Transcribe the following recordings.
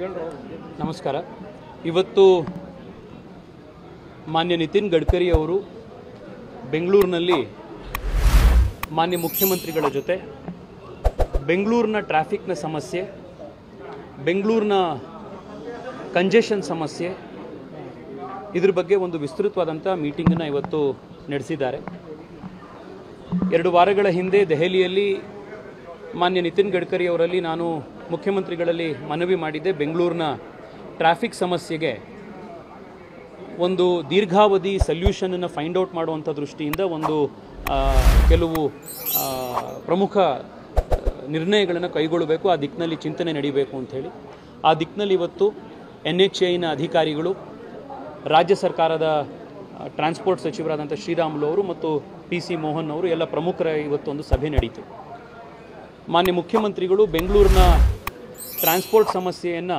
ನಮಸ್ಕಾರ ಇವತ್ತು ಮಾನ್ಯ ನಿತಿನ್ ಗಡ್ಕರಿ ಅವರು ಬೆಂಗಳೂರಿನಲ್ಲಿ ಮಾನ್ಯ ಮುಖ್ಯಮಂತ್ರಿಗಳ ಜೊತೆ ಬೆಂಗಳೂರಿನ ಟ್ರಾಫಿಕ್ನ ಸಮಸ್ಯೆ ಬೆಂಗಳೂರಿನ ಕಂಜೆಷನ್ ಸಮಸ್ಯೆ ಇದ್ರ ಬಗ್ಗೆ ಒಂದು ವಿಸ್ತೃತವಾದಂಥ ಮೀಟಿಂಗನ್ನು ಇವತ್ತು ನಡೆಸಿದ್ದಾರೆ ಎರಡು ವಾರಗಳ ಹಿಂದೆ ದೆಹಲಿಯಲ್ಲಿ ಮಾನ್ಯ ನಿತಿನ್ ಗಡ್ಕರಿ ಅವರಲ್ಲಿ ನಾನು ಮುಖ್ಯಮಂತ್ರಿಗಳಲ್ಲಿ ಮನವಿ ಮಾಡಿದ್ದೆ ಬೆಂಗಳೂರಿನ ಟ್ರಾಫಿಕ್ ಸಮಸ್ಯೆಗೆ ಒಂದು ದೀರ್ಘಾವಧಿ ಸಲ್ಯೂಷನನ್ನು ಫೈಂಡ್ ಔಟ್ ಮಾಡುವಂಥ ದೃಷ್ಟಿಯಿಂದ ಒಂದು ಆ, ಕೆಲವು ಆ, ಪ್ರಮುಖ ನಿರ್ಣಯಗಳನ್ನು ಕೈಗೊಳ್ಳಬೇಕು ಆ ದಿಕ್ಕಿನಲ್ಲಿ ಚಿಂತನೆ ನಡೀಬೇಕು ಅಂಥೇಳಿ ಆ ದಿಕ್ಕಿನಲ್ಲಿ ಇವತ್ತು ಎನ್ ಎಚ್ ಐನ ಅಧಿಕಾರಿಗಳು ರಾಜ್ಯ ಸರ್ಕಾರದ ಆ, ಟ್ರಾನ್ಸ್ಪೋರ್ಟ್ ಸಚಿವರಾದಂಥ ಶ್ರೀರಾಮುಲು ಅವರು ಮತ್ತು ಪಿ ಸಿ ಮೋಹನ್ ಅವರು ಎಲ್ಲ ಪ್ರಮುಖರ ಇವತ್ತೊಂದು ಸಭೆ ನಡೀತು ಮಾನ್ಯ ಮುಖ್ಯಮಂತ್ರಿಗಳು ಬೆಂಗಳೂರಿನ ಟ್ರಾನ್ಸ್ಪೋರ್ಟ್ ಸಮಸ್ಯೆಯನ್ನು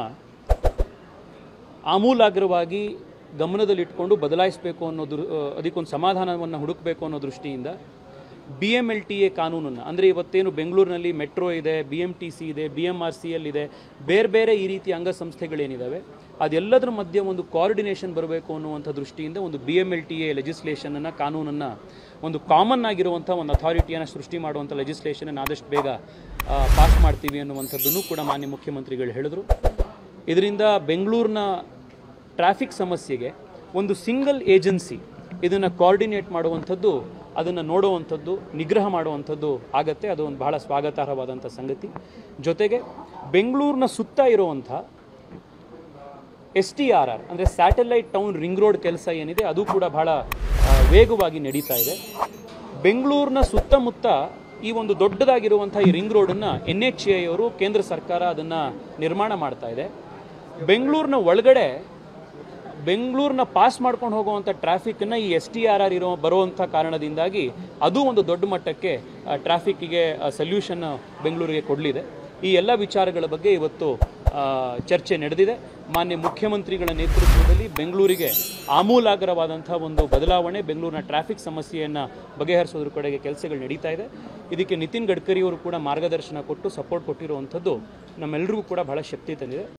ಆಮೂಲಾಗ್ರವಾಗಿ ಗಮನದಲ್ಲಿಟ್ಕೊಂಡು ಬದಲಾಯಿಸಬೇಕು ಅನ್ನೋ ದೃ ಅದಕ್ಕೊಂದು ಸಮಾಧಾನವನ್ನು ಹುಡುಕಬೇಕು ಅನ್ನೋ ದೃಷ್ಟಿಯಿಂದ B M L T A ಕಾನೂನನ್ನು ಅಂದರೆ ಇವತ್ತೇನು ಬೆಂಗಳೂರಿನಲ್ಲಿ ಮೆಟ್ರೋ ಇದೆ ಬಿ ಎಮ್ ಟಿ ಸಿ ಇದೆ B M R C L ಇದೆ ಬೇರೆ ಬೇರೆ ಈ ರೀತಿ ಅಂಗಸಂಸ್ಥೆಗಳೇನಿದ್ದಾವೆ ಅದೆಲ್ಲದರ ಮಧ್ಯೆ ಒಂದು ಕೋಆರ್ಡಿನೇಷನ್ ಬರಬೇಕು ಅನ್ನುವಂಥ ದೃಷ್ಟಿಯಿಂದ ಒಂದು B M L T A ಲೆಜಿಸ್ಲೇಷನನ್ನು ಕಾನೂನನ್ನು ಒಂದು ಕಾಮನ್ ಆಗಿರುವಂಥ ಒಂದು ಅಥಾರಿಟಿಯನ್ನು ಸೃಷ್ಟಿ ಮಾಡುವಂಥ ಲೆಜಿಸ್ಲೇಷನನ್ನು ಆದಷ್ಟು ಬೇಗ ಪಾಸ್ ಮಾಡ್ತೀವಿ ಅನ್ನುವಂಥದ್ದನ್ನು ಕೂಡ ಮಾನ್ಯ ಮುಖ್ಯಮಂತ್ರಿಗಳು ಹೇಳಿದರು ಇದರಿಂದ ಬೆಂಗಳೂರಿನ ಟ್ರಾಫಿಕ್ ಸಮಸ್ಯೆಗೆ ಒಂದು ಸಿಂಗಲ್ ಏಜೆನ್ಸಿ ಇದನ್ನು ಕೋಆರ್ಡಿನೇಟ್ ಮಾಡುವಂಥದ್ದು ಅದನ್ನು ನೋಡುವಂಥದ್ದು ನಿಗ್ರಹ ಮಾಡುವಂಥದ್ದು ಆಗತ್ತೆ ಅದು ಒಂದು ಬಹಳ ಸ್ವಾಗತಾರ್ಹವಾದಂಥ ಸಂಗತಿ ಜೊತೆಗೆ ಬೆಂಗಳೂರಿನ ಸುತ್ತ ಇರುವಂಥ ಎಸ್ ಟಿ ಆರ್ ಆರ್ ಅಂದರೆ ಸ್ಯಾಟಲೈಟ್ ಟೌನ್ ರಿಂಗ್ ರೋಡ್ ಕೆಲಸ ಏನಿದೆ ಅದು ಕೂಡ ಬಹಳ ಆ, ವೇಗವಾಗಿ ನಡೀತಾ ಇದೆ ಬೆಂಗಳೂರಿನ ಸುತ್ತಮುತ್ತ ಈ ಒಂದು ದೊಡ್ಡದಾಗಿರುವಂಥ ಈ ರಿಂಗ್ ರೋಡನ್ನು ಎನ್ ಎಚ್ ಎ ಅವರು ಕೇಂದ್ರ ಸರ್ಕಾರ ಅದನ್ನು ನಿರ್ಮಾಣ ಮಾಡ್ತಾ ಇದೆ ಬೆಂಗಳೂರಿನ ಒಳಗಡೆ ಬೆಂಗಳೂರನ್ನ ಪಾಸ್ ಮಾಡ್ಕೊಂಡು ಹೋಗುವಂಥ ಟ್ರಾಫಿಕ್ಕನ್ನು ಈ ಎಸ್ ಟಿ ಆರ್ ಆರ್ ಇರೋ ಬರುವಂಥ ಕಾರಣದಿಂದಾಗಿ ಅದು ಒಂದು ದೊಡ್ಡ ಮಟ್ಟಕ್ಕೆ ಟ್ರಾಫಿಕ್ಕಿಗೆ ಸೊಲ್ಯೂಷನ್ ಬೆಂಗಳೂರಿಗೆ ಕೊಡಲಿದೆ ಈ ಎಲ್ಲ ವಿಚಾರಗಳ ಬಗ್ಗೆ ಇವತ್ತು ಆ, ಚರ್ಚೆ ನಡೆದಿದೆ ಮಾನ್ಯ ಮುಖ್ಯಮಂತ್ರಿಗಳ ನೇತೃತ್ವದಲ್ಲಿ ಬೆಂಗಳೂರಿಗೆ ಆಮೂಲಾಗ್ರವಾದಂಥ ಒಂದು ಬದಲಾವಣೆ ಬೆಂಗಳೂರಿನ ಟ್ರಾಫಿಕ್ ಸಮಸ್ಯೆಯನ್ನು ಬಗೆಹರಿಸೋದ್ರ ಕಡೆಗೆ ಕೆಲಸಗಳು ನಡೀತಾ ಇದೆ ಇದಕ್ಕೆ ನಿತಿನ್ ಗಡ್ಕರಿ ಅವರು ಕೂಡ ಮಾರ್ಗದರ್ಶನ ಕೊಟ್ಟು ಸಪೋರ್ಟ್ ಕೊಟ್ಟಿರುವಂಥದ್ದು ನಮ್ಮೆಲ್ಲರಿಗೂ ಕೂಡ ಬಹಳ ಶಕ್ತಿ ತಂದಿದೆ